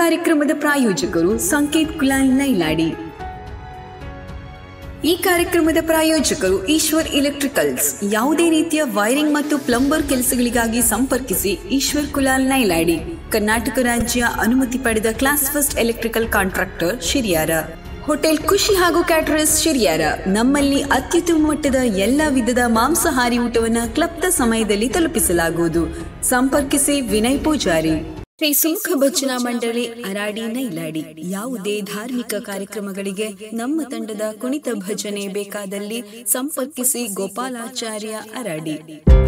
ಕಾರ್ಯಕ್ರಮದ ಪ್ರಾಯೋಜಕರು ಸಂಕೇತ್ ಕುಲಾಲ್ ನೈಲಾಡಿ ಈ ಕಾರ್ಯಕ್ರಮದ ಪ್ರಾಯೋಜಕರು ಈಶ್ವರ್ ಎಲೆಕ್ಟ್ರಿಕಲ್ಸ್ ಯಾವುದೇ ರೀತಿಯ ವೈರಿಂಗ್ ಮತ್ತು ಪ್ಲಂಬರ್ ಕೆಲಸಗಳಿಗಾಗಿ ಸಂಪರ್ಕಿಸಿ ಈಶ್ವರ್ ಕುಲಾಲ್ ನೈಲಾಡಿ ಕರ್ನಾಟಕ ರಾಜ್ಯ ಅನುಮತಿ ಪಡೆದ class first electrical contractor Shiriyara hotel Khushi ಹಾಗೂ ಕ್ಯಾಟರರ್ಸ್ ಶಿರಿಯಾರ ನಮ್ಮಲ್ಲಿ ಅತ್ಯುತ್ತಮ ಮಟ್ಟದ ಎಲ್ಲ ವಿಧದ ಮಾಂಸಾಹಾರಿ ಊಟವನ್ನು ಕ್ಲಬ್ದ ಸಮಯದಲ್ಲಿ ತಲುಪಿಸಲಾಗುವುದು ಸಂಪರ್ಕಿಸಿ ವಿನಯ್ ಪೂಜಾರಿ ಶ್ರೀ ಸುಮುಖ ಭಜನಾ ಮಂಡಳಿ ಅರಾಡಿ ನೈಲಾಡಿ ಯಾವುದೇ ಧಾರ್ಮಿಕ ಕಾರ್ಯಕ್ರಮಗಳಿಗೆ ನಮ್ಮ ತಂಡದ ಕುಣಿತ ಭಜನೆ ಬೇಕಾದಲ್ಲಿ ಸಂಪರ್ಕಿಸಿ ಗೋಪಾಲಾಚಾರ್ಯ ಅರಾಡಿ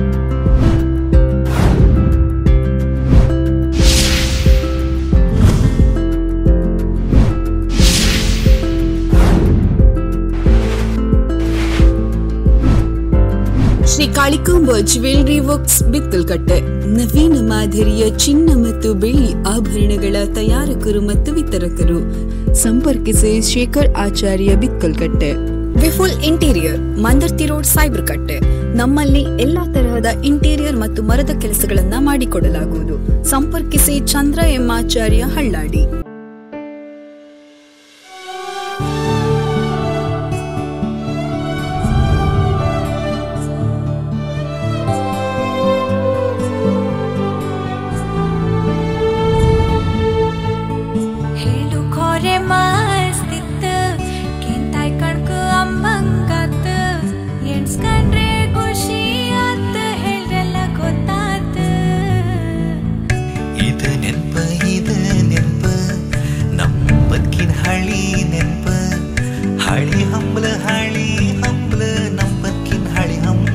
ಶ್ರೀ ಕಾಳಿಕಾಂಬ ಜ್ಯುವೆಲರಿ ವರ್ಕ್ಸ್ ಬಿತ್ತಲ್ಕಟ್ಟೆ ನವೀನ ಮಾದರಿಯ ಚಿನ್ನ ಮತ್ತು ಬೆಳ್ಳಿ ಆಭರಣಗಳ ತಯಾರಕರು ಮತ್ತು ವಿತರಕರು ಸಂಪರ್ಕಿಸಿ Shekhar Acharya Bittalkatte Vipul interior Mandarthi road cyber Katte ನಮ್ಮಲ್ಲಿ ಎಲ್ಲಾ ತರಹದ ಇಂಟೀರಿಯರ್ ಮತ್ತು ಮರದ ಕೆಲಸಗಳನ್ನ ಮಾಡಿಕೊಡಲಾಗುವುದು ಸಂಪರ್ಕಿಸಿ ಚಂದ್ರ ಎಂ ಆಚಾರ್ಯ ಹಳ್ಳಾಡಿ ಹೇಳು ಖೋರೆ ಮಸ್ತಿತ್ತ ಕೆಂತಾಯ್ ಕಣ್ಕ ಅಮ್ಮಂಗಾತ ಎಣ್ಸ್ಕಂಡ್ರೆ ಖುಷಿ ಆತ ಹೇಳ್ರೆಲ್ಲ ಗೊತ್ತಾತ ಇದು ನೆನ್ಪ ಇದು ನೆನ್ಪ ನಮ್ಮ ಬದುಕಿನ ಹಳಿ ನೆನ್ಪ ಹಳಿ ಹಂಬಲ ಹಳಿ ಹಂಬಲ ನಮ್ಮ ಬದುಕಿನ ಹಳಿ ಹಂಬಲ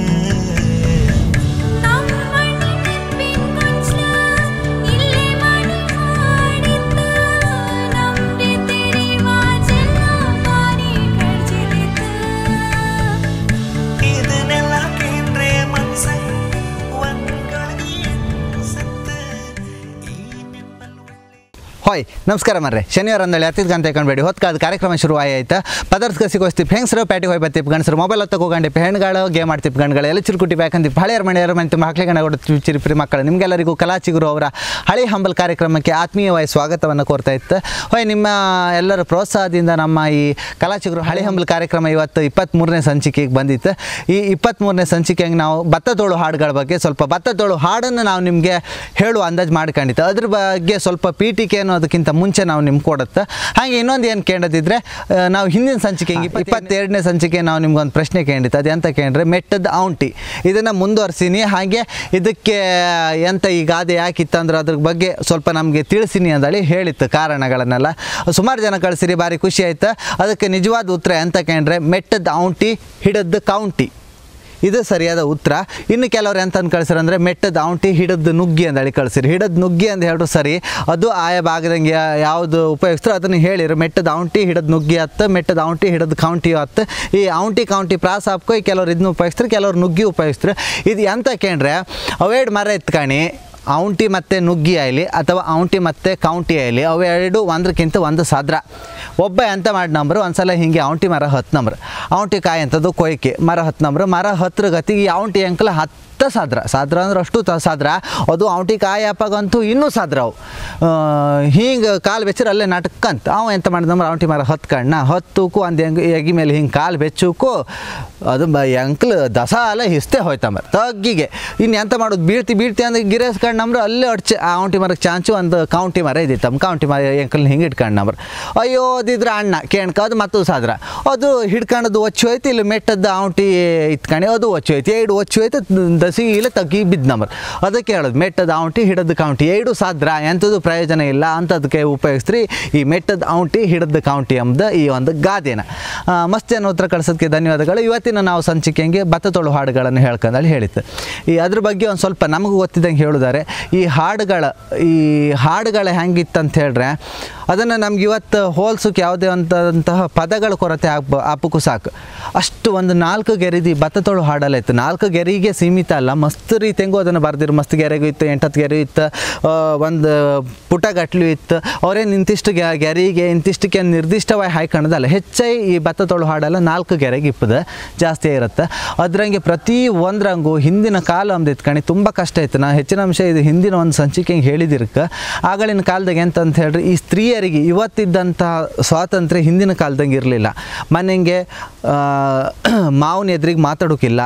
ನಮ್ಮ ಮನೆ ನೆನ್ಪಿನ್ ಗೊಂಚ್ಲ ಇಲ್ಲೇ ಮಾಡಿ ಮಾಡಿತ್ತ ನಮ್ ರೀತಿ ರಿವಾಜೆಲ್ಲ ಮಾರಿ ಕಳ್ಚಿದಿತ್ತ ಇದನ್ನೆಲ್ಲ ಕೇಂದ್ರೆ ಮನ್ಸ ಒಂದ್ಗಳಿಗೆ ಸತ್ತ ಈ ನೆನ್ಪಲ್ಲಿ ಹಾಯ್ ನಮಸ್ಕಾರ ಮರ್ರೆ ಶನಿವಾರ ಅಂದಳಿ ಹತ್ತಿದ ಗಂಟೆ ಕಂಡುಬೇಡಿ ಹೊತ್ಕಾದ ಕಾರ್ಯಕ್ರಮ ಶುರು ಆಯ್ತಾ ಪದಾರ್ಥ ಸಿಗೋಸ್ತಿಪ್ ಹೆಂಗಸರು ಪ್ಯಾಟಿ ಹೋಗಿ ಬರ್ತಿಪ್ ಗಣಸರು ಮೊಬೈಲ್ ಹೊತ್ತ ಹೋಗಂಡಿಪ್ ಹೆಣ್ಗಳು ಗೇಮ್ ಆಡ್ತಿಪ್ ಗಣ್ಗಳು ಎಲ್ಲ ಚಿರುಕುಟಿ ಬೇಕಂತಿಪ್ ಹಳೆಯರ ಮನೆಯರ ಮನೆ ತುಂಬ ಹಕ್ಲಿ ಗಣ ಕೊಡ್ತೀವಿ ಚಿರಿಪಿರಿ ಮಕ್ಕಳು ನಿಮಗೆಲ್ಲರಿಗೂ ಕಲಾಚಿಗುರು ಅವರ ಹಳಿ ಹಂಬಲ್ ಕಾರ್ಯಕ್ರಮಕ್ಕೆ ಆತ್ಮೀಯವಾಗಿ ಸ್ವಾಗತವನ್ನು ಕೋರ್ತಾ ಇತ್ತು ಹೊಯ್ ನಿಮ್ಮ ಎಲ್ಲರ ಪ್ರೋತ್ಸಾಹದಿಂದ ನಮ್ಮ ಈ ಕಲಾಚಿಗುರು ಹಳಿ ಹಂಬಲ್ ಕಾರ್ಯಕ್ರಮ ಇವತ್ತು ಇಪ್ಪತ್ತ್ಮೂರನೇ ಸಂಚಿಕೆಗೆ ಬಂದಿತ್ತು ಈ ಇಪ್ಪತ್ತ್ಮೂರನೇ ಸಂಚಿಕೆಗೆ ನಾವು ಭತ್ತದೋಳು ಹಾಡುಗಳ ಬಗ್ಗೆ ಸ್ವಲ್ಪ ಭತ್ತದೋಳು ಹಾಡನ್ನು ನಾವು ನಿಮಗೆ ಹೇಳುವ ಅಂದಾಜು ಮಾಡ್ಕೊಂಡಿತ್ತು ಅದ್ರ ಬಗ್ಗೆ ಸ್ವಲ್ಪ ಪೀಠಿಕೆ ಅನ್ನೋದಕ್ಕಿಂತ ಮುಂಚೆ ನಾವು ನಿಮ್ಗೆ ಕೊಡುತ್ತೆ ಹಾಗೆ ಇನ್ನೊಂದು ಏನು ಕೇಳದಿದ್ರೆ ಆ, ನಾವು ಹಿಂದಿನ ಸಂಚಿಕೆ ಇಪ್ಪತ್ತೆರಡನೇ ಸಂಚಿಕೆ ನಾವು ನಿಮ್ಗೊಂದು ಪ್ರಶ್ನೆ ಕೇಳಿತ್ತು ಅದು ಎಂತ ಕೇಳಿದ್ರೆ ಮೆಟ್ಟದ ಔಂಟಿ ಇದನ್ನು ಮುಂದುವರ್ಸೀನಿ ಹಾಗೆ ಇದಕ್ಕೆ ಎಂತ ಈ ಗಾದೆ ಯಾಕಿತ್ತು ಅಂದ್ರೆ ಅದ್ರ ಬಗ್ಗೆ ಸ್ವಲ್ಪ ನಮಗೆ ತಿಳಿಸಿನಿ ಅಂದೇಳಿ ಹೇಳಿತ್ತು ಕಾರಣಗಳನ್ನೆಲ್ಲ ಸುಮಾರು ಜನ ಕಳಿಸಿರಿ ಭಾರಿ ಖುಷಿ ಆಯ್ತು ಅದಕ್ಕೆ ನಿಜವಾದ ಉತ್ತರ ಎಂತ ಕೇಳಿದ್ರೆ ಮೆಟ್ಟದ ಔಂಟಿ ಹಿಡದ್ದು ಕೌಂಟಿ ಇದು ಸರಿಯಾದ ಉತ್ತರ ಇನ್ನು ಕೆಲವ್ರು ಎಂತ ಅಂದ್ ಕಳ್ಸಿರ ಅಂದರೆ ಮೆಟ್ಟದ ಔಂಟಿ ಹಿಡದ್ದು ನುಗ್ಗಿ ಅಂದೇಳಿ ಕಳಿಸಿರಿ ಹಿಡದ್ದು ನುಗ್ಗಿ ಅಂತ ಹೇಳಿದ್ರು ಸರಿ ಅದು ಆಯಾ ಭಾಗದಂಗೆ ಯಾ- ಯಾವುದು ಉಪಯೋಗಿಸ್ತಾರೆ ಅದನ್ನು ಹೇಳಿರು ಮೆಟ್ಟದ ಔಂಟಿ ಹಿಡದ್ದು ನುಗ್ಗಿ ಹತ್ತು ಮೆಟ್ಟದ ಔಂಟಿ ಹಿಡದ್ದು ಕೌಂಟಿ ಹತ್ತು ಈ ಔಂಟಿ ಕೌಂಟಿ ಪ್ರಾಸ ಹಾಕೋ ಕೆಲವ್ರು ಇದನ್ನ ಉಪಯೋಗಿಸ್ತಾರೆ ಕೆಲವ್ರು ನುಗ್ಗಿ ಉಪಯೋಗಿಸ್ತಾರೆ ಇದು ಎಂತ ಕೇಳ್ರೆ ಅವೇಡ್ ಮರ ಎತ್ಕಣಿ ಔಂಟಿ ಮತ್ತು ನುಗ್ಗಿ ಆಯ್ಲಿ ಅಥವಾ ಔಂಟಿ ಮತ್ತು ಕೌಂಟಿ ಆಯ್ಲಿ ಅವೆರಡು ಒಂದಕ್ಕಿಂತ ಒಂದು ಸಾದ್ರ ಒಬ್ಬ ಎಂತ ಮಾಡಿ ನಂಬರ್ ಒಂದ್ಸಲ ಹಿಂಗೆ ಔಂಟಿ ಮರ ಹತ್ತು ನಂಬರ್ ಔಂಟಿ ಕಾಯಿ ಅಂತದ್ದು ಕೊಯ್ಕೆ ಮರ ಹತ್ತು ನಂಬರ್ ಮರ ಹತ್ರ ಗತಿಗೆ ಈ ಔಂಟಿ ಅಂಕಲ ಹತ್ತು ಸಾದ್ರ ಸಾದ್ರ ಅಂದ್ರೆ ಅಷ್ಟು ತ ಸಾದ್ರ ಅದು ಔಂಟಿ ಕಾಯಿ ಅಪ್ಪಾಗಂತೂ ಇನ್ನೂ ಸಾದ್ರ ಅವು ಹಿಂಗೆ ಕಾಲು ಬೆಚ್ಚರ ಅಲ್ಲೇ ನಾಟಕಂತ ಅವ ಎಂತ ಮಾಡಿದ ನಂಬರ್ ಔಂಟಿ ಮರ ಹತ್ತು ಕಣ್ಣ ಹತ್ತುಕು ಒಂದು ಹೆಂಗೆ ಎಗಿ ಮೇಲೆ ಹಿಂಗೆ ಕಾಲು ಬೆಚ್ಚುಕು ಅದು ಬ ಎಂಕ್ಲ್ ದಸ ಅಲ್ಲ ಹಿಸ್ತೆ ಹೋಯ್ತಂಬ ತಗ್ಗಿಗೆ ಇನ್ನು ಎಂತ ಮಾಡೋದು ಬೀಳ್ತಿ ಬೀಳ್ತಿ ಅಂದ್ರೆ ಗಿರೇಸ್ಕೊಂಡು ನಮ್ರು ಅಲ್ಲೇ ಅಡ್ಚೆ ಆ ಔಂಟಿ ಮರಕ್ಕೆ ಚಾಂಚು ಒಂದು ಕೌಂಟಿ ಮರ ಇದ್ದಿತ್ತಮ್ಮ ಕೌಂಟಿ ಮರ ಎಂಕಲ್ ಹಿಂಗೆ ಇಟ್ಕೊಂಡು ನಮ್ರು ಅಯ್ಯೋ ಅದಿದ್ರೆ ಅಣ್ಣ ಕೇಣ್ಕ ಅದು ಮತ್ತು ಸಾದ್ರ ಅದು ಹಿಡ್ಕೊಂಡದು ಒಚ್ಚು ಹೋಯ್ತು ಇಲ್ಲಿ ಮೆಟ್ಟದ್ದು ಔಂಟಿ ಇತ್ಕಣಿ ಅದು ಒಚ್ಚು ಹೋಯ್ತು ಎರಡು ಒಚ್ಚು ಹೋಯ್ತು ದಸಿ ಇಲ್ಲ ತಗ್ಗಿ ಬಿದ್ದು ನಂಬರ್ ಅದಕ್ಕೆ ಹೇಳೋದು ಮೆಟ್ಟದ ಔಂಟಿ ಹಿಡದ ಕೌಂಟಿ ಎರಡು ಸಾದ್ರ ಎಂಥದ್ದು ಪ್ರಯೋಜನ ಇಲ್ಲ ಅಂತದಕ್ಕೆ ಉಪಯೋಗಿಸ್ರಿ ಈ ಮೆಟ್ಟದ ಔಂಟಿ ಹಿಡದ ಕೌಂಟಿ ಎಂಬುದು ಈ ಒಂದು ಗಾದೆನ ಆ, ಮಸ್ತ್ ಜನ ಉತ್ತರ ಕಳ್ಸೋದಕ್ಕೆ ಧನ್ಯವಾದಗಳು ಇವತ್ತಿನ ನಾವು ಸಂಚಿಕೆಗೆ ಭತ್ತ ತೊಳು ಹಾಡುಗಳನ್ನು ಹೇಳ್ಕೊಂಡಲ್ಲಿ ಹೇಳಿತ್ತು ಈ ಅದ್ರ ಬಗ್ಗೆ ಒಂದು ಸ್ವಲ್ಪ ನಮಗೂ ಗೊತ್ತಿದ್ದಂಗೆ ಹೇಳಿದ್ದಾರೆ ಈ ಹಾಡುಗಳ ಈ ಹಾಡುಗಳ ಹೆಂಗಿತ್ತಂತ ಹೇಳಿದ್ರೆ ಅದನ್ನು ನಮ್ಗೆ ಇವತ್ತು ಹೋಲ್ಸೋಕೆ ಯಾವುದೇ ಅಂತಹ ಪದಗಳ ಕೊರತೆ ಆಪ್ ಆಪಕ್ಕೂ ಸಾಕು ಅಷ್ಟು ಒಂದು ನಾಲ್ಕು ಗೆರಿದಿ ಭತ್ತ ತೊಳು ಹಾಡಲ್ಲ ಇತ್ತು ನಾಲ್ಕು ಗೆರಿಗೆ ಸೀಮಿತ ಅಲ್ಲ ಮಸ್ತ್ ರೀತಿಯಂಗೂ ಅದನ್ನು ಬರ್ದಿರು ಮಸ್ತ್ ಗೆರೆಗೂ ಇತ್ತು ಎಂಟತ್ತು ಗೆರೆ ಇತ್ತು ಆ, ಒಂದು ಪುಟ ಗಟ್ಲು ಇತ್ತು ಅವರೇ ಇಂತಿಷ್ಟು ಗೆ ಗೆರಿಗೆ ಇಂತಿಷ್ಟಕ್ಕೆ ನಿರ್ದಿಷ್ಟವಾಗಿ ಹಾಯ್ಕೊಳ್ಳೋದಲ್ಲ ಹೆಚ್ಚಾಗಿ ಈ ಭತ್ತ ತೊಳು ಹಾಡೆಲ್ಲ ನಾಲ್ಕು ಗೆರೆಗೆ ಇಪ್ಪದ ಜಾಸ್ತಿ ಇರುತ್ತೆ ಅದ್ರಂಗೆ ಪ್ರತಿ ಒಂದ್ರಂಗು ಹಿಂದಿನ ಕಾಲ ಅಂದ್ ಇತ್ಕಣಿ ತುಂಬ ಕಷ್ಟ ಇತ್ತು ನಾ ಹೆಚ್ಚಿನ ಅಂಶ ಇದು ಹಿಂದಿನ ಒಂದು ಸಂಚಿಕೆ ಹೇಳಿದಿರ್ಕ ಆಗಳಿನ ಕಾಲದಾಗ ಎಂತ ಅಂತ ಹೇಳ್ರಿ ಈ ಸ್ತ್ರೀಯರಿಗೆ ಇವತ್ತಿದ್ದಂಥ ಸ್ವಾತಂತ್ರ್ಯ ಹಿಂದಿನ ಕಾಲದಂಗೆ ಇರಲಿಲ್ಲ ಮನೆಗೆ ಮಾವನ ಎದುರಿಗೆ ಮಾತಾಡೋಕ್ಕಿಲ್ಲ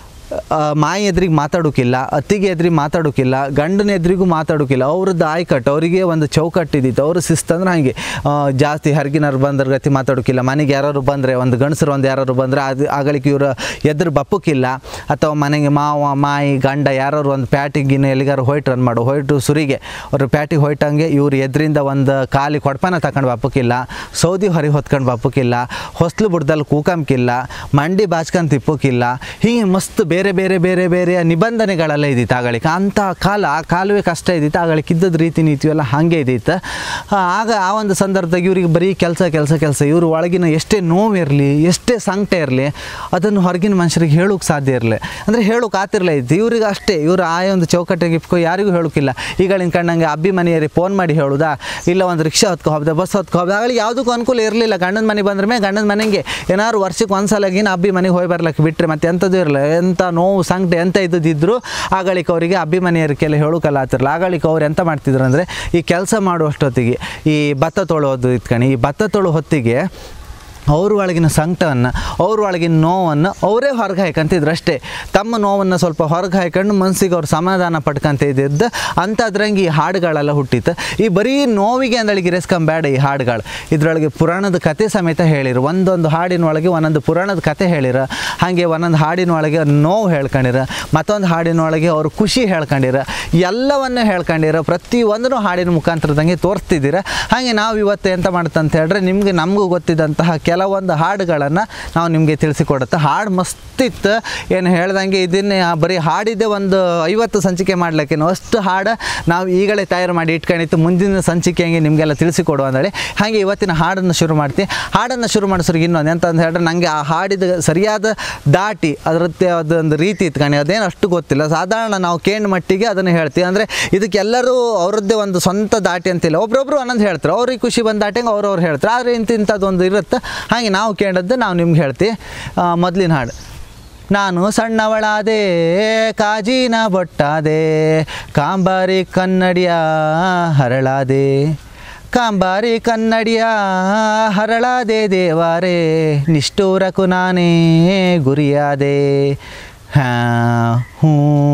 ಆ, ಮಾಯಿ ಎದುರಿಗೆ ಮಾತಾಡೋಕ್ಕಿಲ್ಲ ಅತ್ತಿಗೆ ಎದುರಿಗೆ ಮಾತಾಡೋಕ್ಕಿಲ್ಲ ಗಂಡನ ಎದುರಿಗೂ ಮಾತಾಡೋಕ್ಕಿಲ್ಲ ಅವ್ರದ್ದು ಆಯ್ಕಟ್ಟು ಅವರಿಗೆ ಒಂದು ಚೌಕಟ್ಟು ಇದ್ದಿತ್ತು ಅವ್ರ ಶಿಸ್ತಂದ್ರೆ ಹಾಗೆ ಆ, ಜಾಸ್ತಿ ಹರಗಿನವ್ರು ಬಂದ್ರ ಗತಿ ಮಾತಾಡೋಕ್ಕಿಲ್ಲ ಮನೆಗೆ ಯಾರು ಬಂದರೆ ಒಂದು ಗಂಡಸರು ಒಂದು ಯಾರು ಬಂದರೆ ಅದು ಆಗಲಿಕ್ಕೆ ಇವ್ರ ಎದುರು ಬಪ್ಪಕ್ಕಿಲ್ಲ ಅಥವಾ ಮನೆಗೆ ಮಾವ ಮಾಯಿ ಗಂಡ ಯಾರು ಒಂದು ಪ್ಯಾಟಿಗಿನ ಎಲ್ಲಿಗಾರು ಹೊಯ್ಟ್ ರನ್ ಮಾಡು ಹೊಯ್ಟು ಸುರಿಗೆ ಅವ್ರು ಪ್ಯಾಟಿಗೆ ಹೊಯ್ಟಂಗೆ ಇವ್ರು ಎದ್ರಿಂದ ಒಂದು ಖಾಲಿ ಕೊಡ್ಪಾನ ತಗೊಂಡು ಬಪ್ಪಕ್ಕಿಲ್ಲ ಸೌದಿ ಹೊರಗೆ ಹೊತ್ಕೊಂಡು ಬಪ್ಪಕ್ಕಿಲ್ಲ ಹೊಸ್ಲು ಬುಡ್ದಲ್ಲಿ ಕೂಕಂಕಿಲ್ಲ ಮಂಡಿ ಬಾಚ್ಕೊಂಡು ತಿಪ್ಪಕ್ಕಿಲ್ಲ ಹೀಗೆ ಮಸ್ತ್ ಬೇರೆ ಬೇರೆ ಬೇರೆ ಬೇರೆ ನಿಬಂಧನೆಗಳೆಲ್ಲ ಇದ್ದಿತ್ತು ಆಗಳಿಕೆ ಅಂಥ ಕಾಲ ಆ ಕಾಲವೇ ಕಷ್ಟ ಇದ್ದಿತ್ತು ಆಗಳಿಕೆ ಇದ್ದದ ರೀತಿ ನೀತಿ ಎಲ್ಲ ಹಾಗೆ ಇದ್ದಿತ್ತು ಆ, ಆಗ ಆ ಒಂದು ಸಂದರ್ಭದಾಗ ಇವ್ರಿಗೆ ಬರೀ ಕೆಲಸ ಕೆಲಸ ಕೆಲಸ ಇವರು ಒಳಗಿನ ಎಷ್ಟೇ ನೋವು ಇರಲಿ ಎಷ್ಟೇ ಸಂಕಟ ಇರಲಿ ಅದನ್ನು ಹೊರಗಿನ ಮನುಷ್ಯರಿಗೆ ಹೇಳೋಕೆ ಸಾಧ್ಯ ಇರಲಿ ಅಂದರೆ ಹೇಳೋಕೆ ಆತಿರ್ಲ ಇತ್ತು ಇವ್ರಿಗೆ ಅಷ್ಟೇ ಇವರು ಆ ಒಂದು ಚೌಕಟ್ಟಿಗೆ ಇಪ್ಕೊ ಯಾರಿಗೂ ಹೇಳೋಕ್ಕಿಲ್ಲ ಈಗಳಿನ ಕಂಡಂಗೆ ಅಬ್ಬಿ ಮನೆಯರಿಗೆ ಫೋನ್ ಮಾಡಿ ಹೇಳುದಾ ಇಲ್ಲ ಒಂದು ರಿಕ್ಷಾ ಹೊತ್ಕೊ ಹೋಗ್ದೆ ಬಸ್ ಹೊತ್ಕೊ ಹೋಗ್ದೆ ಆಗಳಿಗೆ ಯಾವುದಕ್ಕೂ ಅನುಕೂಲ ಇರಲಿಲ್ಲ ಗಂಡನ ಮನೆಗೆ ಬಂದ್ರೆ ಮೇಲೆ ಗಂಡನ ಮನೆಗೆ ಏನಾದ್ರು ವರ್ಷಕ್ಕೆ ಒಂದು ಸಲಗಿನ ಅಬ್ಬಿ ಮನೆಗೆ ಹೋಗಿ ಬರ್ಲಕ್ಕೆ ಬಿಟ್ಟರೆ ಮತ್ತೆ ಎಂಥದ್ದು ಇರಲ್ಲ ಎಂಥ ನೋವು ಸಂಕಟ ಎಂತ ಇದ್ದಿದ್ರು ಆಗಳಿಕೆ ಅವರಿಗೆ ಅಬ್ಬಿ ಮನೆಯವರಿಗೆಲ್ಲ ಹೇಳೋಕಲ್ಲ ಆತಿರಲ್ಲ ಆಗಳಿಕೆ ಅವ್ರು ಎಂತ ಮಾಡ್ತಿದ್ರು ಅಂದರೆ ಈ ಕೆಲಸ ಮಾಡುವಷ್ಟೊತ್ತಿಗೆ ಈ ಭತ್ತ ತೊಳೋದು ಇತ್ಕಣಿ ಈ ಭತ್ತ ತೊಳೋ ಹೊತ್ತಿಗೆ ಅವ್ರ ಒಳಗಿನ ಸಂಕಟವನ್ನು ಅವ್ರ ಒಳಗಿನ ನೋವನ್ನು ಅವರೇ ಹೊರಗೆ ಹಾಯ್ಕೊಂತಿದ್ರು ಅಷ್ಟೇ ತಮ್ಮ ನೋವನ್ನು ಸ್ವಲ್ಪ ಹೊರಗೆ ಹಾಯ್ಕೊಂಡು ಮನಸ್ಸಿಗೆ ಅವ್ರು ಸಮಾಧಾನ ಪಡ್ಕೊಂತ ಇದ್ದಿದ್ದು ಅಂಥದ್ರಂಗೆ ಈ ಹಾಡುಗಳೆಲ್ಲ ಹುಟ್ಟಿತ್ತು ಈ ಬರೀ ನೋವಿಗೆ ಅಂದಳಿಗೆ ಇರಿಸ್ಕೊಂಬೇಡ ಈ ಹಾಡುಗಳು ಇದರೊಳಗೆ ಪುರಾಣದ ಕತೆ ಸಮೇತ ಹೇಳಿರು ಒಂದೊಂದು ಹಾಡಿನ ಒಳಗೆ ಒಂದೊಂದು ಪುರಾಣದ ಕತೆ ಹೇಳಿರ ಹಾಗೆ ಒಂದೊಂದು ಹಾಡಿನ ಒಳಗೆ ನೋವು ಹೇಳ್ಕೊಂಡಿರ ಮತ್ತೊಂದು ಹಾಡಿನ ಒಳಗೆ ಅವರು ಖುಷಿ ಹೇಳ್ಕೊಂಡಿರ ಎಲ್ಲವನ್ನು ಹೇಳ್ಕೊಂಡಿರ ಪ್ರತಿ ಒಂದನ್ನು ಹಾಡಿನ ಮುಖಾಂತರದಂಗೆ ತೋರಿಸ್ತಿದ್ದೀರ ಹಾಗೆ ನಾವು ಇವತ್ತು ಎಂತ ಮಾಡ್ತಂತ ಹೇಳಿದ್ರೆ ನಿಮಗೆ ನಮಗೂ ಗೊತ್ತಿದ್ದಂತಹ ಕೆಲವೊಂದು ಹಾಡುಗಳನ್ನು ನಾವು ನಿಮಗೆ ತಿಳಿಸಿಕೊಡುತ್ತೆ ಹಾಡು ಮಸ್ತಿತ್ತು ಏನು ಹೇಳ್ದಂಗೆ ಇದನ್ನೇ ಬರೀ ಹಾಡಿದ್ದೆ ಒಂದು ಐವತ್ತು ಸಂಚಿಕೆ ಮಾಡ್ಲಿಕ್ಕೇನು ಅಷ್ಟು ಹಾಡು ನಾವು ಈಗಲೇ ತಯಾರು ಮಾಡಿ ಇಟ್ಕೊಂಡಿತ್ತು ಮುಂದಿನ ಸಂಚಿಕೆಗೆ ನಿಮಗೆಲ್ಲ ತಿಳಿಸಿಕೊಡುವ ಅಂದೇಳಿ ಹಾಗೆ ಇವತ್ತಿನ ಹಾಡನ್ನು ಶುರು ಮಾಡ್ತೀವಿ ಹಾಡನ್ನು ಶುರು ಮಾಡಿಸೋರಿಗೆ ಇನ್ನೊಂದು ಎಂತ ಅಂತ ಹೇಳಿದ್ರೆ ನನಗೆ ಆ ಹಾಡಿದ ಸರಿಯಾದ ದಾಟಿ ಅದರದ್ದೇ ಅದೊಂದು ರೀತಿ ಇತ್ಕಣಿ ಅದೇನು ಅಷ್ಟು ಗೊತ್ತಿಲ್ಲ ಸಾಧಾರಣ ನಾವು ಕೇಂದ್ರ ಮಟ್ಟಿಗೆ ಅದನ್ನು ಹೇಳ್ತೀವಿ ಅಂದರೆ ಇದಕ್ಕೆಲ್ಲರೂ ಅವರದ್ದೇ ಒಂದು ಸ್ವಂತ ದಾಟಿ ಅಂತಿಲ್ಲ ಒಬ್ರೊಬ್ರು ಒಂದೊಂದು ಹೇಳ್ತಾರೆ ಅವ್ರಿಗೆ ಖುಷಿ ಬಂದ ದಾಟಿಂಗೆ ಅವ್ರವ್ರು ಹೇಳ್ತಾರೆ ಆದರೆ ಇಂಥ ಇಂಥದ್ದೊಂದು ಇರುತ್ತೆ ಹಾಗೆ ನಾವು ಕೇಳದ್ದು ನಾವು ನಿಮ್ಗೆ ಹೇಳ್ತೀವಿ ಆ, ಮೊದಲಿನ ಹಾಡು ನಾನು ಸಣ್ಣವಳಾದೆ ಕಾಜಿನ ಬೊಟ್ಟಾದೆ ಕಾಂಬಾರಿ ಕನ್ನಡಿಯ ಹರಳಾದೆ ಕಾಂಬಾರಿ ಕನ್ನಡಿಯ ಹರಳಾದೆ ದೇವಾರೆ ನಿಷ್ಠೂರಕು ನಾನೇ ಗುರಿಯಾದೆ ಹಾ ಹ್ಞೂ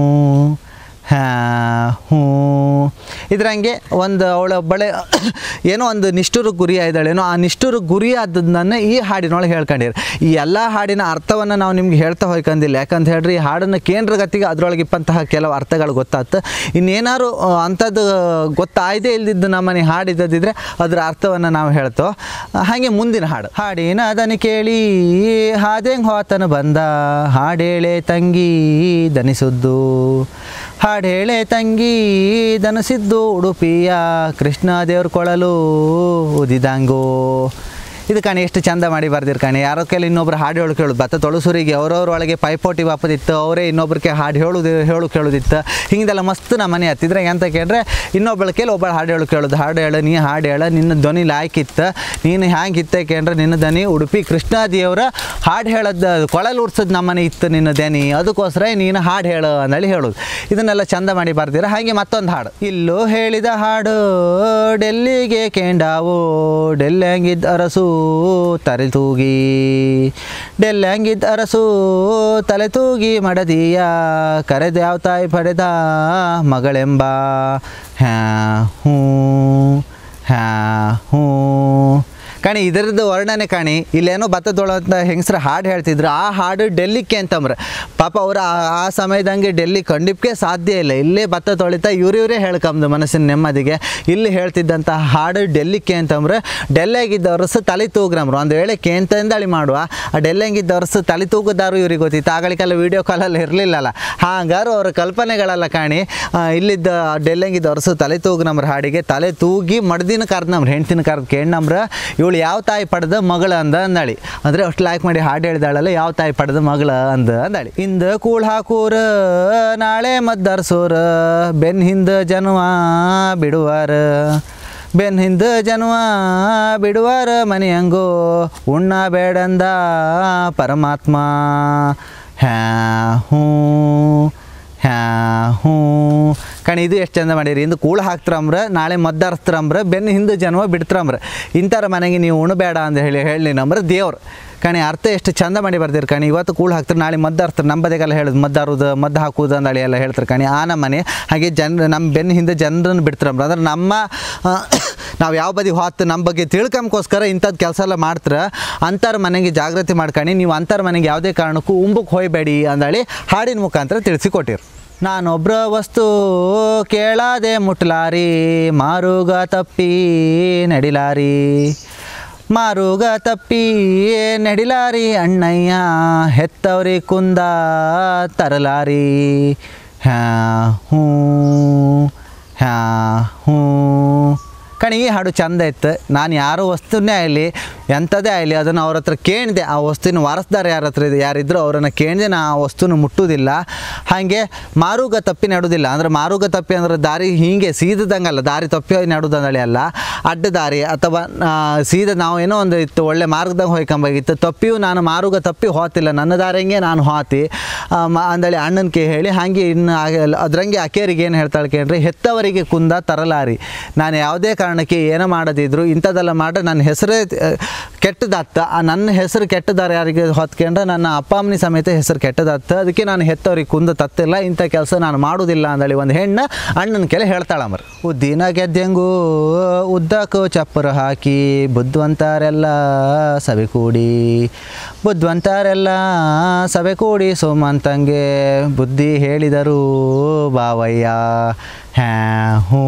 ಹಾ ಹ್ಞೂ ಇದ್ರಂಗೆ ಒಂದು ಅವಳ ಒಬ್ಬಳೆ ಏನೋ ಒಂದು ನಿಷ್ಠುರ ಗುರಿ ಆಯ್ದಾಳೇನೋ ಆ ನಿಷ್ಠುರ ಗುರಿ ಆದದ್ದನ್ನು ಈ ಹಾಡಿನೊಳಗೆ ಹೇಳ್ಕೊಂಡಿರಿ ಈ ಎಲ್ಲ ಹಾಡಿನ ಅರ್ಥವನ್ನು ನಾವು ನಿಮ್ಗೆ ಹೇಳ್ತಾ ಹೋಯ್ಕಂದಿಲ್ಲ ಯಾಕಂತ ಹೇಳ್ರಿ ಈ ಹಾಡನ್ನು ಕೇಂದ್ರ ಗತಿಗೆ ಅದರೊಳಗೆ ಇಪ್ಪಂತಹ ಕೆಲವು ಅರ್ಥಗಳು ಗೊತ್ತಾಯ್ತು ಇನ್ನೇನಾದ್ರು ಆ, ಅಂಥದ್ದು ಗೊತ್ತಾಯ್ದೇ ಇಲ್ದಿದ್ದು ನಮ್ಮನೆ ಹಾಡಿದ್ದದಿದ್ರೆ ಅದರ ಅರ್ಥವನ್ನು ನಾವು ಹೇಳ್ತೋ ಹಾಗೆ ಮುಂದಿನ ಹಾಡು ಹಾಡಿನ ಅದನ್ನು ಕೇಳಿ ಹಾದೆಂಗ್ ಹೋತನ ಬಂದ ಹಾಡೇಳೆ ತಂಗಿ ದನಿಸುದ್ದು ಹಾಡೇಳೆ ತಂಗಿ ದನಸಿದ್ದು ಉಡುಪಿಯ ಕೃಷ್ಣ ದೇವ್ರ ಕೊಳಲು ಉದಿದಂಗೋ ಇದು ಕಣಿ ಎಷ್ಟು ಚಂದ ಮಾಡಿ ಬರ್ದಿರ್ ಕಣಿ ಯಾರೋ ಕೆಲ ಇನ್ನೊಬ್ರು ಹಾಡು ಹೇಳು ಕೇಳೋದು ಭತ್ತ ತೊಳಸುರಿಗೆ ಅವ್ರವ್ರ ಒಳಗೆ ಪೈಪೋಟಿ ಬಾಪದಿತ್ತು ಅವರೇ ಇನ್ನೊಬ್ರಿಗೆ ಹಾಡು ಹೇಳುದು ಹೇಳು ಕೇಳೋದಿತ್ತು ಹಿಂಗೆಲ್ಲ ಮಸ್ತ್ ನಮ್ಮ ಮನೆ ಹತ್ತಿದ್ರೆ ಎಂತ ಕೇಳಿದ್ರೆ ಇನ್ನೊಬ್ಬಳ ಕೇಳಿ ಒಬ್ಬಳು ಹಾಡು ಹೇಳು ಕೇಳೋದು ಹಾಡು ಹೇಳು ನೀ ಹಾಡು ಹೇಳ ನಿನ್ನ ಧ್ವನಿ ಲಾಯ್ಕಿತ್ತು ನೀನು ಹ್ಯಾಂಗೆ ಇತ್ತೆ ಕೇಂದ್ರ ನಿನ್ನ ದನಿ ಉಡುಪಿ ಕೃಷ್ಣಾದಿಯವರ ಹಾಡು ಹೇಳೋದು ಕೊಳಲು ಉಡ್ಸೋದು ನಮ್ಮನೆ ಇತ್ತು ನಿನ್ನ ದನಿ ಅದಕ್ಕೋಸ್ಕರ ನೀನು ಹಾಡು ಹೇಳು ಅಂದೇಳಿ ಹೇಳೋದು ಇದನ್ನೆಲ್ಲ ಚಂದ ಮಾಡಿ ಬರ್ದಿರ ಹಾಗೆ ಮತ್ತೊಂದು ಹಾಡು ಇಲ್ಲೂ ಹೇಳಿದ ಹಾಡು ಡೆಲ್ಲಿಗೆ ಕೇಂಡಾವು ಡೆಲ್ಲಂಗಿದ್ದ ಅರಸು ತಲೆ ತೂಗಿ ಡೆಲ್ಲಂಗಿದ್ದ ಅರಸು ತಲೆ ತೂಗಿ ಮಡದಿಯ ಕರೆದ ಯಾವ ತಾಯಿ ಪಡೆದ ಮಗಳೆಂಬ ಹ್ಯಾ ಹ್ಞೂ ಹ್ಯಾ ಹ್ಞೂ ಕಾಣಿ ಇದರದ್ದು ವರ್ಣನೆ ಕಾಣಿ ಇಲ್ಲೇನೋ ಭತ್ತದೊಳಂತ ಹೆಂಗಸ್ರ ಹಾಡು ಹೇಳ್ತಿದ್ರು ಆ ಹಾಡು ಡೆಲ್ಲಿಕ್ಕೆ ಅಂತಂಬ್ರ ಪಾಪ ಅವ್ರು ಆ ಆ ಸಮಯದಂಗೆ ಡೆಲ್ಲಿ ಖಂಡಿಪಕ್ಕೆ ಸಾಧ್ಯ ಇಲ್ಲ ಇಲ್ಲೇ ಭತ್ತ ತೊಳಿತಾ ಇವ್ರಿವ್ರೇ ಹೇಳ್ಕಂದು ಮನಸ್ಸಿನ ನೆಮ್ಮದಿಗೆ ಇಲ್ಲಿ ಹೇಳ್ತಿದ್ದಂಥ ಹಾಡು ಡೆಲ್ಲಿಕ್ಕೆ ಅಂತಂದ್ರೆ ಡೆಲ್ಲಿಯಾಗಿದ್ದ ವರ್ಷ ತಲೆ ತೂಗ್ರಮ್ರು ಒಂದು ವೇಳೆ ಕೇಂತಂದಳಿ ಮಾಡುವ ಆ ಡೆಲ್ಲಿಯಾಗಿದ್ದ ವರ್ಷ ತಲೆ ತೂಗದಾರು ಇವ್ರಿಗೆ ಗೊತ್ತಿತ್ತು ಆಗಳಿಗೆಲ್ಲ ವೀಡಿಯೋ ಕಾಲಲ್ಲಿ ಇರಲಿಲ್ಲಲ್ಲ ಹಾಗಾರು ಅವ್ರ ಕಲ್ಪನೆಗಳೆಲ್ಲ ಕಾಣಿ ಆ, ಇಲ್ಲಿದ್ದ ಡೆಲ್ಲಿಯಾಗಿದ್ದ ವರ್ಷ ತಲೆ ತೂಗ್ನಮ್ರ ಹಾಡಿಗೆ ತಲೆ ತೂಗಿ ಮಡ್ದಿನ ಕರ್ದ್ ನಮ್ರ ಹೆಂಡ್ತಿನ ಕರ್ದ್ ಕೇಳ್ನಮ್ರ ಇವಳು ಇವಳು ಯಾವ ತಾಯಿ ಪಡೆದ ಮಗಳ ಅಂದ ಅಂದಾಳಿ ಅಂದರೆ ಅಷ್ಟು ಲೈಕ್ ಮಾಡಿ ಹಾಡು ಹೇಳಿದಾಳಲ್ಲ ಯಾವ ತಾಯಿ ಪಡೆದ ಮಗಳ ಅಂದ ಅಂದಾಳಿ ಇಂದ ಕೂಳ್ ಹಾಕೂರ ನಾಳೆ ಮದ್ದರ್ಸೋರ ಬೆನ್ ಹಿಂದ ಜನ್ಮ ಬಿಡುವಾರ ಬೆನ್ ಹಿಂದ ಜನ್ಮ ಬಿಡುವಾರ ಮನೆಯಂಗೋ ಉಣ್ಣ ಬೇಡಂದ ಪರಮಾತ್ಮ ಹ್ಯಾ ಹ್ಞೂ ಹ್ಯಾ ಹ್ಞೂ ಕಣಿ ಇದು ಎಷ್ಟು ಚಂದ ಮಾಡಿರಿ ಇಂದು ಕೂಳು ಹಾಕ್ತಾರಂಬ್ರ ನಾಳೆ ಮದ್ದಾರ್ಸ್ತಾರಂಬ್ರ ಬೆನ್ನು ಹಿಂದೆ ಜನ್ಮ ಬಿಡ್ತಾರಂಬ್ರ ಇಂಥರ ಮನೆಗೆ ನೀವು ಉಣಬೇಡ ಅಂತ ಹೇಳಿ ಹೇಳಿ ನಂಬ್ರ ದೇವ್ರು ಕಣಿ ಅರ್ಥ ಎಷ್ಟು ಚಂದ ಮಾಡಿ ಬರ್ದಿರಿ ಕಣಿ ಇವತ್ತು ಕೂಳು ಹಾಕ್ತಾರೆ ನಾಳೆ ಮದ್ದಾರ್ತಾರೆ ನಂಬದೆಗೆಲ್ಲ ಹೇಳೋದು ಮದ್ದಾರುದು ಮದ್ದು ಹಾಕುವುದು ಅಂದಳಿ ಎಲ್ಲ ಹೇಳ್ತಾರೆ ಕಣಿ ಆ ನಮ್ಮ ಮನೆ ಹಾಗೆ ಜನ ನಮ್ಮ ಬೆನ್ನ ಹಿಂದೆ ಜನರನ್ನು ಬಿಡ್ತಾರಂಬ್ರ ಅಂದ್ರೆ ನಮ್ಮ ಆ, ನಾವು ಯಾವ ಬದಿ ಹೊತ್ತು ನಮ್ಮ ಬಗ್ಗೆ ತಿಳ್ಕೊಂಬ್ಕೋಸ್ಕರ ಇಂಥದ್ದು ಕೆಲಸ ಎಲ್ಲ ಮಾಡ್ತಾರೆ ಅಂಥವ್ರ ಮನೆಗೆ ಜಾಗೃತಿ ಮಾಡ್ಕೊಂಡು ನೀವು ಅಂಥವ್ರ ಮನೆಗೆ ಯಾವುದೇ ಕಾರಣಕ್ಕೂ ಉಂಬಕ್ಕೆ ಹೋಯ್ಬೇಡಿ ಅಂದಳಿ ಹಾಡಿನ ಮುಖಾಂತರ ತಿಳಿಸಿಕೊಟ್ಟಿರು ನಾನೊಬ್ರ ವಸ್ತು ಕೇಳಾದೆ ಮುಟ್ಲಾರಿ ಮಾರುಗ ತಪ್ಪಿ ನಡಿಲಾರಿ ಮಾರುಗ ತಪ್ಪಿ ನಡಿಲಾರಿ ಅಣ್ಣಯ್ಯ ಹೆತ್ತವ್ರಿ ಕುಂದ ತರಲಾರಿ ಹ್ಯಾ ಹ್ಞೂ ಹ್ಯಾ ಹ್ಞೂ ಕಣಿ ಈ ಹಾಡು ಚಂದ ಇತ್ತು ನಾನು ಯಾರೋ ವಸ್ತುನೇ ಆಗಲಿ ಎಂಥದೇ ಆಗಲಿ ಅದನ್ನು ಅವ್ರ ಹತ್ರ ಕೇಳಿದೆ ಆ ವಸ್ತುವಿನ ವಾರಸ್ದಾರ ಯಾರ ಹತ್ರ ಇದೆ ಯಾರಿದ್ರು ಅವರನ್ನು ಕೇಳಿದೆ ನಾ ಆ ವಸ್ತುನ ಮುಟ್ಟುವುದಿಲ್ಲ ಹಾಗೆ ಮಾರುಗ ತಪ್ಪಿ ನೆಡುವುದಿಲ್ಲ ಅಂದರೆ ಮಾರುಗ ತಪ್ಪಿ ಅಂದ್ರೆ ದಾರಿ ಹೀಗೆ ಸೀದದಂಗಲ್ಲ ದಾರಿ ತಪ್ಪಿ ನೆಡುವುದಂದಳಿ ಅಲ್ಲ ಅಡ್ಡ ದಾರಿ ಅಥವಾ ಆ, ಸೀದಾ ನಾವು ಏನೋ ಒಂದು ಇತ್ತು ಒಳ್ಳೆ ಮಾರ್ಗದಾಗ ಹೋಯ್ಕೊಂಬಾಗಿತ್ತು ತಪ್ಪಿಯೂ ನಾನು ಮಾರುಗ ತಪ್ಪಿ ಹೋತಿಲ್ಲ ನನ್ನ ದಾರಿಯಂಗೆ ನಾನು ಹೋತಿ ಆ, ಮ- ಅಂದಳಿ ಅಣ್ಣನ ಕೇ ಹೇಳಿ ಹಾಗೆ ಇನ್ನು ಹಾಗೆ ಅದರಂಗೆ ಅಕೇರಿಗೆ ಏನು ಹೇಳ್ತಾಳೆ ಕೇಳ್ರಿ ಹೆತ್ತವರಿಗೆ ಕುಂದ ತರಲಾರಿ ನಾನು ಯಾವುದೇ ಕಾರಣಕ್ಕೆ ಏನೋ ಮಾಡದಿದ್ರು ಇಂಥದ್ದೆಲ್ಲ ಮಾಡ್ರೆ ನನ್ನ ಹೆಸರೇ ಆ, ಕೆಟ್ಟದಾತ್ತ ಆ ನನ್ನ ಹೆಸರು ಕೆಟ್ಟದಾರ ಯಾರಿಗೆ ಹೊತ್ಕೊಂಡ್ರೆ ನನ್ನ ಅಪ್ಪ ಅಮ್ಮನಿ ಸಮೇತ ಹೆಸರು ಕೆಟ್ಟದಾತ್ತ ಅದಕ್ಕೆ ನಾನು ಹೆತ್ತವ್ರಿಗೆ ಕುಂದ ತತ್ತಿಲ್ಲ ಇಂಥ ಕೆಲಸ ನಾನು ಮಾಡೋದಿಲ್ಲ ಅಂದಳಿ ಒಂದು ಹೆಣ್ಣು ಅಣ್ಣನ ಕೆಲ ಹೇಳ್ತಾಳಮ್ಮರು ಉದ್ದಿನ ಗೆದ್ದೆಂಗೂ ಉದ್ದಕ್ಕೂ ಚಪ್ಪರ ಹಾಕಿ ಬುದ್ಧಿವಂತರೆಲ್ಲ ಸಭೆ ಕೂಡಿ ಬುದ್ಧಿವಂತರೆಲ್ಲ ಸಭೆ ಕೂಡಿ ಸೋಮಂತಂಗೆ ಬುದ್ಧಿ ಹೇಳಿದರು ಬಾವಯ್ಯ ಹ್ಯಾ ಹ್ಞೂ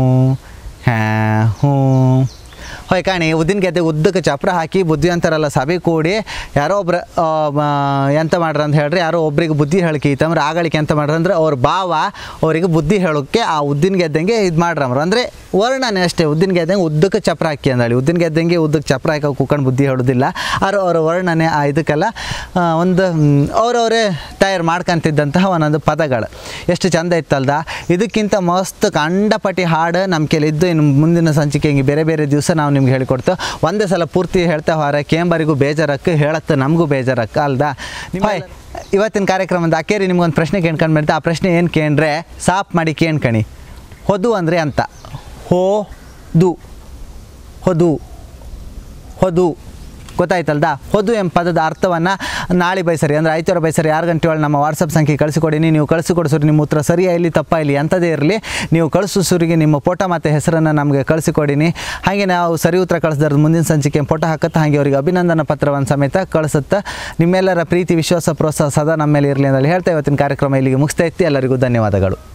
ಹ್ಯಾ ಹ್ಞೂ ಹೊಯ್ ಕಾಣಿ ಉದ್ದಿನ ಗೆದ್ದೆ ಉದ್ದಕ್ಕೆ ಚಪ್ರ ಹಾಕಿ ಬುದ್ಧಿವಂತರೆಲ್ಲ ಸಭೆ ಕೂಡಿ ಯಾರೋ ಒಬ್ರು ಆ, ಮ, ಎಂತ ಮಾಡ್ರ ಅಂತ ಹೇಳ್ರಿ ಯಾರೋ ಒಬ್ರಿಗೆ ಬುದ್ಧಿ ಹೇಳಿಕೆ ಅಂದ್ರೆ ಆಗಳಿಕೆ ಎಂತ ಮಾಡ್ರ ಅಂದ್ರೆ ಅವ್ರ ಭಾವ ಅವರಿಗೆ ಬುದ್ಧಿ ಹೇಳೋಕ್ಕೆ ಆ ಉದ್ದಿನ ಗೆದ್ದಂಗೆ ಇದು ಮಾಡ್ರಮ್ರು ಅಂದರೆ ವರ್ಣನೆ ಅಷ್ಟೇ ಉದ್ದಿನ ಗೆದ್ದಂಗೆ ಉದ್ದಕ್ಕೆ ಚಪ್ರ ಹಾಕಿ ಅಂದಳಿ ಉದ್ದಿನ ಗೆದ್ದಂಗೆ ಉದ್ದಕ್ಕೆ ಚಪ್ರ ಹಾಕಿ ಕುತ್ಕೊಂಡು ಬುದ್ಧಿ ಹೇಳೋದಿಲ್ಲ ಅವ್ರ ಅವರ ವರ್ಣನೆ ಆ ಇದಕ್ಕೆಲ್ಲ ಆ, ಒಂದು ಮ್, ಅವ್ರವರೇ ತಯಾರು ಮಾಡ್ಕೊಂತಿದ್ದಂತಹ ಒಂದೊಂದು ಪದಗಳು ಎಷ್ಟು ಚಂದ ಇತ್ತಲ್ದ ಇದಕ್ಕಿಂತ ಮಸ್ತ್ ಕಂಡಪಟ್ಟಿ ಹಾಡು ನಮ್ಮ ಕೆಲಿದ್ದು ಇನ್ನು ಮುಂದಿನ ಸಂಚಿಕೆ ಹಿಂಗೆ ಬೇರೆ ಬೇರೆ ದಿವಸ ನಾವು ನಿಮ್ಗೆ ಹೇಳಿಕೊಡ್ತು ಒಂದೇ ಸಲ ಪೂರ್ತಿ ಹೇಳ್ತಾ ಹೊರ ಕೇಂಬರಿಗೂ ಬೇಜಾರಕ್ಕೆ ಹೇಳತ್ತೆ ನಮಗೂ ಬೇಜಾರಕ್ಕ ಅಲ್ದ ಹಾಯ್ ಇವತ್ತಿನ ಕಾರ್ಯಕ್ರಮದ ಅಕೇರಿ ನಿಮ್ಗೊಂದು ಪ್ರಶ್ನೆ ಕೇಳ್ಕೊಂಡು ಬರ್ತಾ ಆ ಪ್ರಶ್ನೆ ಏನು ಕೇಂದ್ರೆ ಸಾಪ್ ಮಾಡಿ ಕೇಳ್ಕಣಿ ಹೊದು ಅಂದರೆ ಅಂತ ಹೋ ದು ಹೊದು ಹೊದು ಗೊತ್ತಾಯ್ತಲ್ದ ಹೊದು ಎಂಬ ಪದದ ಅರ್ಥವನ್ನು ನಾಳೆ ಬೈಸರಿ ಅಂದರೆ ಆಯ್ತಾರ ಬೈಸರಿ ಆರು ಗಂಟೆ ಒಳಗೆ ನಮ್ಮ ವಾಟ್ಸಪ್ ಸಂಖ್ಯೆ ಕಳಿಸಿಕೊಡಿನಿ ನೀವು ಕಳಿಸಿಕೊಡಿಸ್ರಿ ನಿಮ್ಮ ಉತ್ತರ ಸರಿಯಾ ಇಲ್ಲಿ ತಪ್ಪ ಇಲ್ಲಿ ಎಂಥದೇ ಇರಲಿ ನೀವು ಕಳಿಸೋರಿಗೆ ನಿಮ್ಮ ಫೋಟೋ ಮತ್ತು ಹೆಸರನ್ನು ನಮಗೆ ಕಳಿಸಿಕೊಡಿನಿ ಹಾಗೆ ನಾವು ಸರಿ ಉತ್ತರ ಕಳಿಸಿದ್ರೆ ಮುಂದಿನ ಸಂಚಿಕೆ ಫೋಟೋ ಹಾಕತ್ತೆ ಹಾಗೆ ಅವರಿಗೆ ಅಭಿನಂದನಾ ಪತ್ರವನ್ನು ಸಮೇತ ಕಳಿಸುತ್ತೆ ನಿಮ್ಮೆಲ್ಲರ ಪ್ರೀತಿ ವಿಶ್ವಾಸ ಪ್ರೋತ್ಸಾಹ ಸದಾ ನಮ್ಮ ಮೇಲೆ ಇರಲಿ ಅಂತ ಹೇಳ್ತಾ ಇವತ್ತಿನ ಕಾರ್ಯಕ್ರಮ ಇಲ್ಲಿಗೆ ಮುಗಿಸ್ತಾ ಇತ್ತು ಎಲ್ಲರಿಗೂ ಧನ್ಯವಾದಗಳು